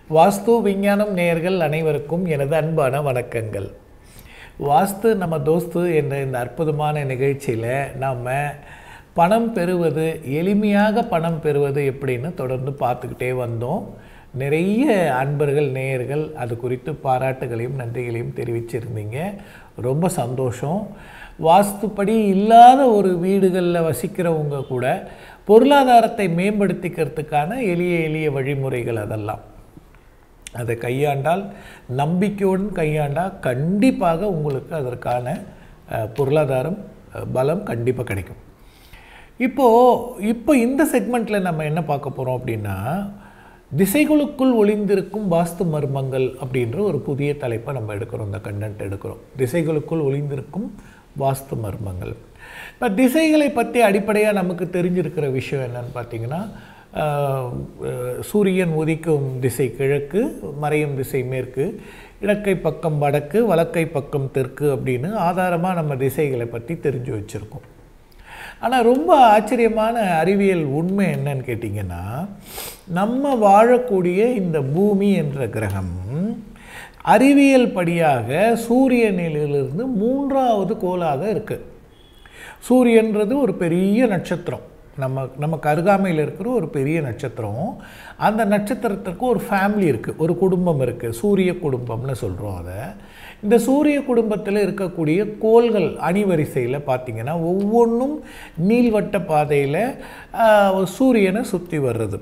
வாஸ்து விஞ்ஞானம் நேயர்கள் அனைவருக்கும் எனது அன்பான வணக்கங்கள் வாஸ்து நம்ம தோஸ்து என்ற இந்த அற்புதமான நிகழ்ச்சியில் நாம் பணம் பெறுவது எளிமையாக பணம் பெறுவது எப்படின்னு தொடர்ந்து பார்த்துக்கிட்டே வந்தோம் நிறைய அன்பர்கள் நேயர்கள் அது குறித்து பாராட்டுகளையும் நன்றிகளையும் தெரிவிச்சிருந்தீங்க ரொம்ப சந்தோஷம் வாஸ்துப்படி இல்லாத ஒரு வீடுகளில் வசிக்கிறவங்க கூட பொருளாதாரத்தை மேம்படுத்திக்கிறதுக்கான எளிய எளிய வழிமுறைகள் அதெல்லாம் அதை கையாண்டால் நம்பிக்கையுடன் கையாண்டால் கண்டிப்பாக உங்களுக்கு அதற்கான அஹ், பொருளாதாரம் அஹ், பலம் கண்டிப்பாக கிடைக்கும் இப்போது இப்போ இந்த செக்மெண்ட்டில் நம்ம என்ன பார்க்க போகிறோம் அப்படின்னா திசைகளுக்குள் ஒளிந்திருக்கும் வாஸ்து மர்மங்கள் அப்படின்ற ஒரு புதிய தலைப்பை நம்ம எடுக்கிறோம் இந்த கண்டென்ட் எடுக்கிறோம் திசைகளுக்குள் ஒளிந்திருக்கும் வாஸ்து மர்மங்கள் இப்போ திசைகளை பற்றி அடிப்படையாக நமக்கு தெரிஞ்சிருக்கிற விஷயம் என்னன்னு பார்த்தீங்கன்னா ஆஹ், அஹ், சூரியன் உதிக்கும் திசை கிழக்கு மறையும் திசை மேற்கு இடக்கை பக்கம் வடக்கு வலக்கை பக்கம் தெற்கு அப்படின்னு ஆதாரமாக நம்ம திசைகளை பற்றி தெரிஞ்சு வச்சுருக்கோம் ஆனால் ரொம்ப ஆச்சரியமான அறிவியல் உண்மை என்னன்னு கேட்டிங்கன்னா நம்ம வாழக்கூடிய இந்த பூமி என்ற கிரகம் அறிவியல் படியாக சூரியனிலிருந்து மூன்றாவது கோளாக இருக்குது சூரியன்றது ஒரு பெரிய நட்சத்திரம் நம்ம நமக்கு அருகாமையில் இருக்கிற ஒரு பெரிய நட்சத்திரம் அந்த நட்சத்திரத்திற்கு ஒரு ஃபேமிலி இருக்குது ஒரு குடும்பம் இருக்குது சூரிய குடும்பம்னு சொல்கிறோம் அதை இந்த சூரிய குடும்பத்தில் இருக்கக்கூடிய கோள்கள் அணிவரிசையில் பார்த்தீங்கன்னா ஒவ்வொன்றும் நீள்வட்ட பாதையில் சூரியனை சுற்றி வர்றது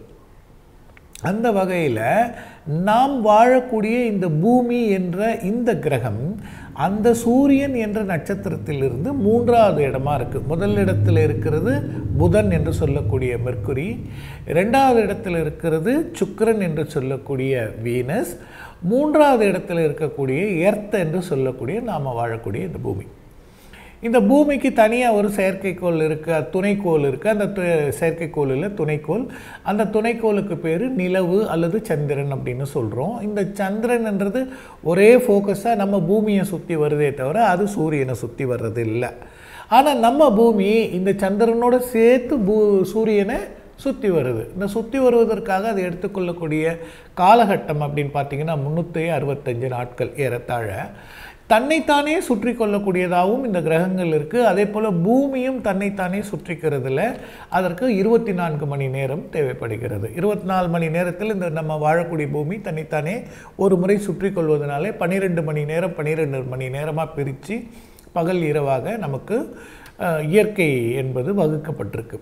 அந்த வகையில் நாம் வாழக்கூடிய இந்த பூமி என்ற இந்த கிரகம் அந்த சூரியன் என்ற நட்சத்திரத்திலிருந்து மூன்றாவது இடமா இருக்குது முதல் இடத்துல இருக்கிறது புதன் என்று சொல்லக்கூடிய மெர்க்குரி ரெண்டாவது இடத்துல இருக்கிறது சுக்கிரன் என்று சொல்லக்கூடிய வீனஸ் மூன்றாவது இடத்துல இருக்கக்கூடிய எர்த் என்று சொல்லக்கூடிய நாம் வாழக்கூடிய இந்த பூமி இந்த பூமிக்கு தனியாக ஒரு செயற்கைக்கோள் இருக்குது துணைக்கோள் இருக்குது அந்த து செயற்கைக்கோளில் துணைக்கோள் அந்த துணைக்கோளுக்கு பேர் நிலவு அல்லது சந்திரன் அப்படின்னு சொல்கிறோம் இந்த சந்திரன்ன்றது ஒரே ஃபோக்கஸாக நம்ம பூமியை சுற்றி வருதே தவிர அது சூரியனை சுற்றி வர்றது இல்லை ஆனால் நம்ம பூமி இந்த சந்திரனோட சேர்த்து பூ சூரியனை சுற்றி வருது இந்த சுற்றி வருவதற்காக அது எடுத்துக்கொள்ளக்கூடிய காலகட்டம் அப்படின்னு பார்த்தீங்கன்னா முந்நூற்றி அறுபத்தஞ்சு நாட்கள் ஏறத்தாழ தன்னைத்தானே சுற்றி கொள்ளக்கூடியதாகவும் இந்த கிரகங்கள் இருக்குது அதே போல் பூமியும் தன்னைத்தானே சுற்றிக்கிறதுல அதற்கு இருபத்தி நான்கு மணி நேரம் தேவைப்படுகிறது இருபத்தி நாலு மணி நேரத்தில் இந்த நம்ம வாழக்கூடிய பூமி தன்னைத்தானே ஒரு முறை சுற்றி கொள்வதனாலே பன்னிரெண்டு மணி நேரம் பன்னிரெண்டு மணி நேரமாக பிரித்து பகல் இரவாக நமக்கு அஹ், இயற்கை என்பது வகுக்கப்பட்டிருக்கு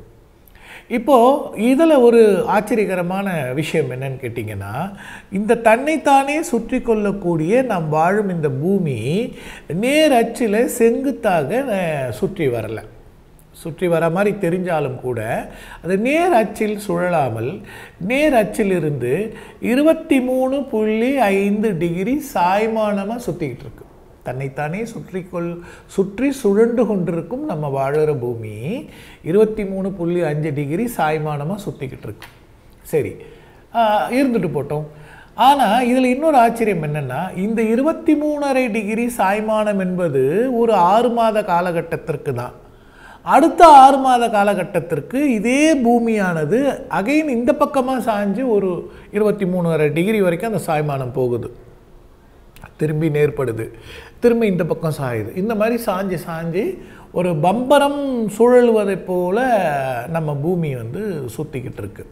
இப்போது இதில் ஒரு ஆச்சரியகரமான விஷயம் என்னன்னு கேட்டிங்கன்னா இந்த தன்னைத்தானே சுற்றி கொள்ளக்கூடிய நாம் வாழும் இந்த பூமி நேர் அச்சில் செங்குத்தாக அஹ், சுற்றி வரலை சுற்றி வர மாதிரி தெரிஞ்சாலும் கூட அது நேர் அச்சில் சுழலாமல் நேர் அச்சிலிருந்து இருபத்தி மூணு புள்ளி ஐந்து டிகிரி சாய்மானமாக சுற்றிக்கிட்டு இருக்கு தன்னைத்தானே சுற்றி கொள் சுற்றி சுழண்டு கொண்டிருக்கும் நம்ம வாழுற பூமி இருபத்தி மூணு புள்ளி அஞ்சு டிகிரி சாய்மானமாக சுற்றிக்கிட்டு இருக்கு சரி ஆஹ், இருந்துட்டு போட்டோம் ஆனால் இதில் இன்னொரு ஆச்சரியம் என்னென்னா இந்த இருபத்தி மூணரை டிகிரி சாய்மானம் என்பது ஒரு ஆறு மாத காலகட்டத்திற்கு தான் அடுத்த ஆறு மாத காலகட்டத்திற்கு இதே பூமியானது அகைன் இந்த பக்கமாக சாஞ்சு ஒரு இருபத்தி மூணரை டிகிரி வரைக்கும் அந்த சாய்மானம் போகுது திரும்பி நேர்படுது திரும்பி இந்த பக்கம் சாயுது இந்த மாதிரி சாஞ்சு சாஞ்சு ஒரு பம்பரம் சுழலுவதைப் போல நம்ம பூமி வந்து சுற்றிக்கிட்டு இருக்கு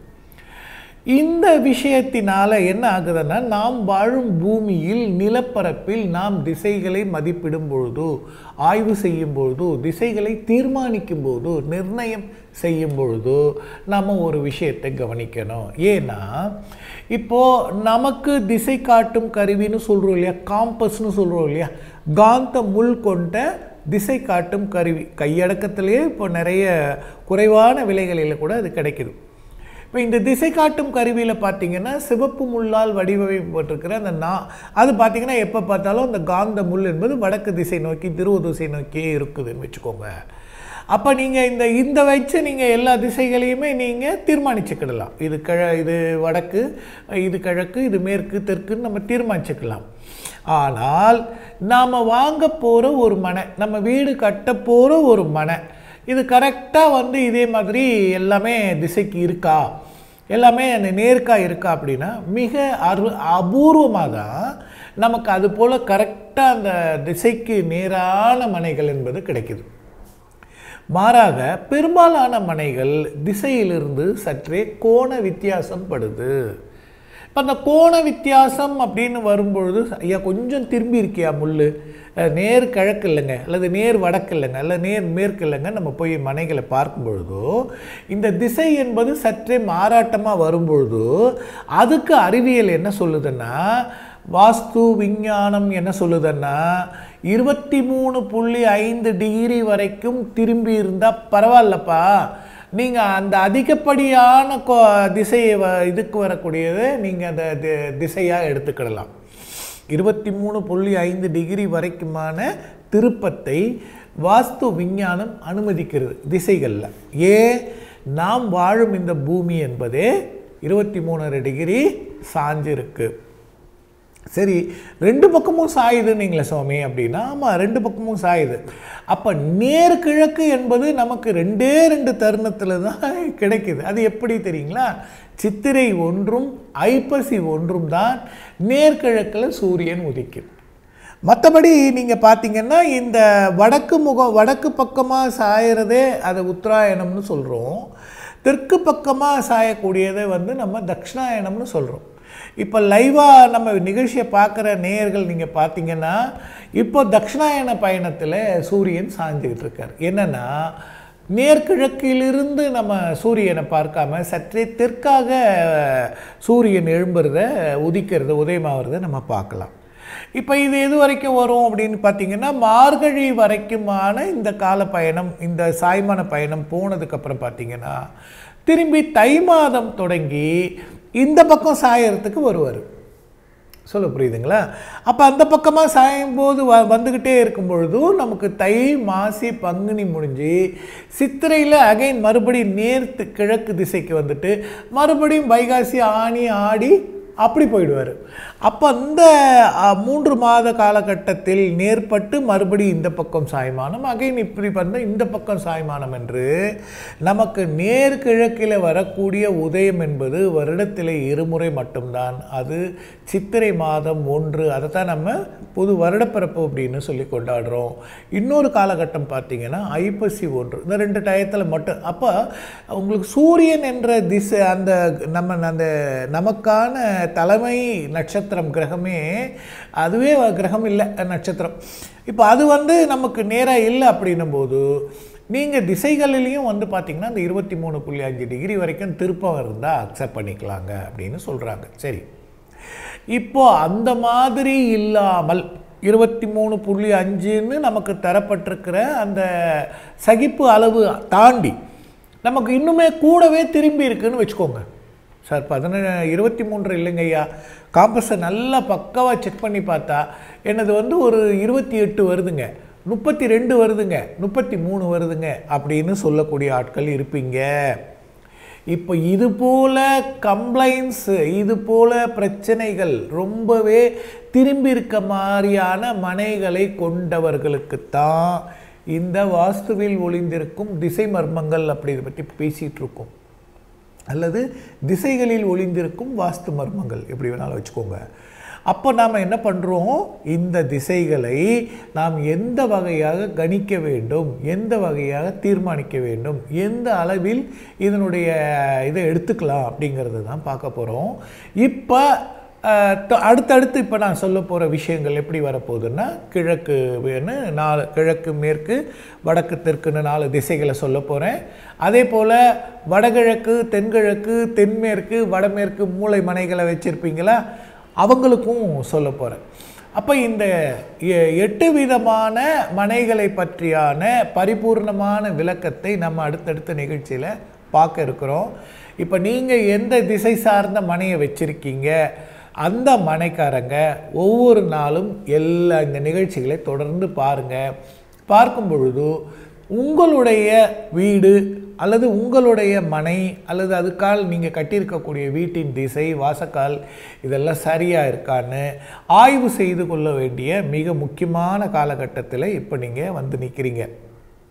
இந்த விஷயத்தினால என்ன ஆகுதுன்னா நாம் வாழும் பூமியில் நிலப்பரப்பில் நாம் திசைகளை மதிப்பிடும் பொழுதோ ஆய்வு செய்யும் பொழுதோ திசைகளை தீர்மானிக்கும் போதோ நிர்ணயம் செய்யும் பொழுதோ நம்ம ஒரு விஷயத்தை கவனிக்கணும் ஏன்னா இப்போது நமக்கு திசை காட்டும் கருவின்னு சொல்கிறோம் இல்லையா காம்பஸ்னு சொல்கிறோம் இல்லையா காந்த முள் கொண்ட திசை காட்டும் கருவி கையடக்கத்திலேயே இப்போ நிறைய குறைவான விலைகளில் கூட அது கிடைக்குது இப்போ இந்த திசை காட்டும் கருவியில் பார்த்தீங்கன்னா சிவப்பு முள்ளால் வடிவமைக்கப்பட்டிருக்கிற அந்த நா அது பார்த்தீங்கன்னா எப்போ பார்த்தாலும் அந்த காந்த முள் என்பது வடக்கு திசை நோக்கி துருவ திசை நோக்கியே இருக்குதுன்னு வச்சுக்கோங்க அப்போ நீங்கள் இந்த இந்த வச்சு நீங்கள் எல்லா திசைகளையுமே நீங்கள் தீர்மானிச்சுக்கிடலாம் இது கிழ இது வடக்கு இது கிழக்கு இது மேற்கு தெற்குன்னு நம்ம தீர்மானிச்சுக்கலாம் ஆனால் நாம் வாங்க போகிற ஒரு மனை நம்ம வீடு கட்ட போகிற ஒரு மனை இது கரெக்டாக வந்து இதே மாதிரி எல்லாமே திசைக்கு இருக்கா எல்லாமே அந்த நேர்க்காக இருக்கா அப்படின்னா மிக அரு அபூர்வமாக தான் நமக்கு அது போல் கரெக்டாக அந்த திசைக்கு நேரான மனைகள் என்பது கிடைக்குது மாறாக பெரும்பாலான மனைகள் திசையிலிருந்து சற்றே கோண வித்தியாசம் படுது இப்போ அந்த கோண வித்தியாசம் அப்படின்னு வரும்பொழுது ஐயா கொஞ்சம் திரும்பி இருக்கியா முள் அஹ் நேர் கிழக்கு இல்லைங்க அல்லது நேர் வடக்கு இல்லைங்க அல்லது நேர் மேற்கு இல்லைங்க நம்ம போய் மனைகளை பார்க்கும் பொழுதோ இந்த திசை என்பது சற்றே மாறாட்டமாக வரும்பொழுதோ அதுக்கு அறிவியல் என்ன சொல்லுதுன்னா வாஸ்து விஞ்ஞானம் என்ன சொல்லுதுன்னா இருபத்தி மூணு புள்ளி ஐந்து டிகிரி வரைக்கும் திரும்பி இருந்தால் பரவாயில்லப்பா நீங்கள் அந்த அதிகப்படியான கோ திசையை வ இதுக்கு வரக்கூடியதை நீங்கள் அந்த தி- திசையாக எடுத்துக்கிடலாம் இருபத்தி மூணு புள்ளி ஐந்து டிகிரி வரைக்குமான திருப்பத்தை வாஸ்து விஞ்ஞானம் அனுமதிக்கிறது திசைகளில் ஏன் நாம் வாழும் இந்த பூமி என்பதே இருபத்தி மூணரை டிகிரி சாஞ்சிருக்கு சரி ரெண்டு பக்கமும் சாயுதுன்னீங்களே சுவாமி அப்படின்னா ஆமாம் ரெண்டு பக்கமும் சாயுது அப்போ நேர் கிழக்கு என்பது நமக்கு ரெண்டே ரெண்டு தருணத்தில் தான் கிடைக்குது அது எப்படி தெரியுங்களா சித்திரை ஒன்றும் ஐப்பசி ஒன்றும் தான் நேர்கிழக்கில் சூரியன் உதிக்கும் மற்றபடி நீங்கள் பார்த்தீங்கன்னா இந்த வடக்கு முகம் வடக்கு பக்கமாக சாயறதே அதை உத்தராயணம்னு சொல்கிறோம் தெற்கு பக்கமாக சாயக்கூடியதை வந்து நம்ம தட்சிணாயணம்னு சொல்கிறோம் இப்போ லைவாக நம்ம நிகழ்ச்சியை பார்க்குற நேயர்கள் நீங்கள் பார்த்தீங்கன்னா இப்போ தட்சிணாயன பயணத்தில் சூரியன் சாஞ்சுக்கிட்டு இருக்கார் என்னென்னா நேர்கிழக்கிலிருந்து நம்ம சூரியனை பார்க்காம சற்றே தெற்காக சூரியன் எழும்புறத உதிக்கிறத உதயமாகிறத நம்ம பார்க்கலாம் இப்போ இது எது வரைக்கும் வரும் அப்படின்னு பார்த்தீங்கன்னா மார்கழி வரைக்குமான இந்த கால பயணம் இந்த சாய்மான பயணம் போனதுக்கப்புறம் பார்த்தீங்கன்னா திரும்பி தை மாதம் தொடங்கி இந்த பக்கம் சாயறதுக்கு வருவார் சொல்ல புரியுதுங்களா அப்போ அந்த பக்கமாக சாயும் போது வ வந்துக்கிட்டே இருக்கும் பொழுதும் நமக்கு தை மாசி பங்குனி முடிஞ்சு சித்திரையில் அகைன் மறுபடியும் நேர்த்து கிழக்கு திசைக்கு வந்துட்டு மறுபடியும் வைகாசி ஆனி ஆடி அப்படி போயிடுவார் அப்போ அந்த அ, மூன்று மாத காலகட்டத்தில் நேர்பட்டு மறுபடியும் இந்த பக்கம் சாய்மானம் அகைன் இப்படி பண்ண இந்த பக்கம் சாய்மானம் என்று நமக்கு நேர் கிழக்கில் வரக்கூடிய உதயம் என்பது வருடத்தில் இருமுறை மட்டும்தான் அது சித்திரை மாதம் ஒன்று அதை தான் நம்ம புது வருடப்பிறப்பு அப்படின்னு சொல்லி கொண்டாடுறோம் இன்னொரு காலகட்டம் பார்த்தீங்கன்னா ஐப்பசி ஒன்று இந்த ரெண்டு டயத்தில் மட்டும் அப்போ உங்களுக்கு சூரியன் என்ற திசை அந்த நம்ம அந்த நமக்கான தலைமை நட்சத்திரம் கிரகமே அதுவே கிரகம் இல்லை நட்சத்திரம் இப்போ அது வந்து நமக்கு நேராக இல்லை அப்படின்னும் போது நீங்கள் திசைகளிலையும் வந்து பார்த்தீங்கன்னா அந்த இருபத்தி மூணு புள்ளி அஞ்சு டிகிரி வரைக்கும் திருப்பம் இருந்தால் அக்செப்ட் பண்ணிக்கலாங்க அப்படின்னு சொல்கிறாங்க சரி இப்போ அந்த மாதிரி இல்லாமல் இருபத்தி மூணு புள்ளி அஞ்சுன்னு நமக்கு தரப்பட்டிருக்கிற அந்த சகிப்பு அளவு தாண்டி நமக்கு இன்னுமே கூடவே திரும்பி இருக்குன்னு வச்சுக்கோங்க சார் பதினேழு இருபத்தி மூன்று இல்லைங்க ஐயா காம்பஸை நல்லா பக்காவாக செக் பண்ணி பார்த்தா என்னது வந்து ஒரு இருபத்தி எட்டு வருதுங்க முப்பத்தி ரெண்டு வருதுங்க முப்பத்தி மூணு வருதுங்க அப்படின்னு சொல்லக்கூடிய ஆட்கள் இருப்பீங்க இப்போ இது போல கம்ப்ளைண்ட்ஸ் இது போல பிரச்சனைகள் ரொம்பவே திரும்பி இருக்க மாதிரியான மனைகளை கொண்டவர்களுக்குத்தான் இந்த வாஸ்துவில் ஒளிந்திருக்கும் திசை மர்மங்கள் அப்படி இதை பற்றி பேசிகிட்டு இருக்கோம் அல்லது திசைகளில் ஒளிந்திருக்கும் வாஸ்து மர்மங்கள் எப்படி வேணாலும் வச்சுக்கோங்க அப்போ நாம் என்ன பண்ணுறோம் இந்த திசைகளை நாம் எந்த வகையாக கணிக்க வேண்டும் எந்த வகையாக தீர்மானிக்க வேண்டும் எந்த அளவில் இதனுடைய இதை எடுத்துக்கலாம் அப்படிங்கிறது தான் பார்க்க போகிறோம் இப்போ அஹ், த- அடுத்தடுத்து இப்போ நான் சொல்ல போகிற விஷயங்கள் எப்படி வரப்போகுதுன்னா கிழக்கு வேணு நாலு கிழக்கு மேற்கு வடக்கு தெற்குன்னு நாலு திசைகளை சொல்ல போகிறேன் அதே போல் வடகிழக்கு தென்கிழக்கு தென்மேற்கு வடமேற்கு மூலை மனைகளை வச்சுருப்பீங்களா அவங்களுக்கும் சொல்ல போகிறேன் அப்போ இந்த எ- எட்டு விதமான மனைகளை பற்றியான பரிபூர்ணமான விளக்கத்தை நம்ம அடுத்தடுத்த நிகழ்ச்சியில் பார்க்க இருக்கிறோம் இப்போ நீங்கள் எந்த திசை சார்ந்த மனையை வச்சுருக்கீங்க அந்த மனைக்காரங்க ஒவ்வொரு நாளும் எல்லா இந்த நிகழ்ச்சிகளை தொடர்ந்து பாருங்கள் பார்க்கும் பொழுது உங்களுடைய வீடு அல்லது உங்களுடைய மனை அல்லது அதுக்கால் நீங்கள் கட்டியிருக்கக்கூடிய வீட்டின் திசை வாசக்கால் இதெல்லாம் சரியாக இருக்கான்னு ஆய்வு செய்து கொள்ள வேண்டிய மிக முக்கியமான காலகட்டத்தில் இப்போ நீங்கள் வந்து நிற்கிறீங்க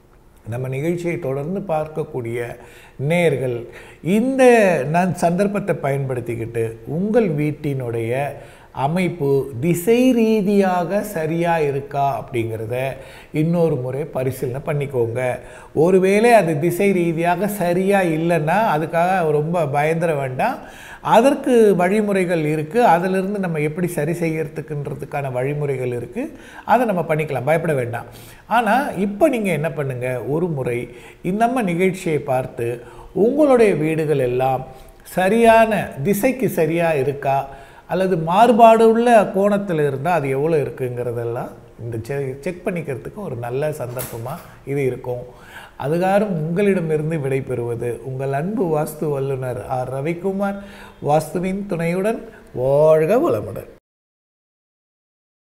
நம்ம நிகழ்ச்சியை தொடர்ந்து பார்க்கக்கூடிய நேர்கள் இந்த நான் சந்தர்ப்பத்தை பயன்படுத்திக்கிட்டு உங்கள் வீட்டினுடைய அமைப்பு திசை ரீதியாக சரியாக இருக்கா அப்படிங்கிறத இன்னொரு முறை பரிசீலனை பண்ணிக்கோங்க ஒருவேளை அது திசை ரீதியாக சரியாக இல்லைன்னா அதுக்காக ரொம்ப பயந்துட வேண்டாம் அதற்கு வழிமுறைகள் இருக்குது அதிலிருந்து நம்ம எப்படி சரி செய்யறதுக்குன்றதுக்கான வழிமுறைகள் இருக்குது அதை நம்ம பண்ணிக்கலாம் பயப்பட வேண்டாம் ஆனால் இப்போ நீங்கள் என்ன பண்ணுங்கள் ஒரு முறை நம்ம நிகழ்ச்சியை பார்த்து உங்களுடைய வீடுகள் எல்லாம் சரியான திசைக்கு சரியாக இருக்கா அல்லது மாறுபாடு உள்ள கோணத்தில் இருந்தால் அது எவ்வளோ இருக்குங்கிறதெல்லாம் இந்த செ செக் பண்ணிக்கிறதுக்கு ஒரு நல்ல சந்தர்ப்பமாக இது இருக்கும் அதுகாரும் உங்களிடமிருந்து விடைபெறுவது உங்கள் அன்பு வாஸ்து வல்லுனர் ஆர் ரவிக்குமார் வாஸ்துவின் துணையுடன் வாழ்க வளமுடன்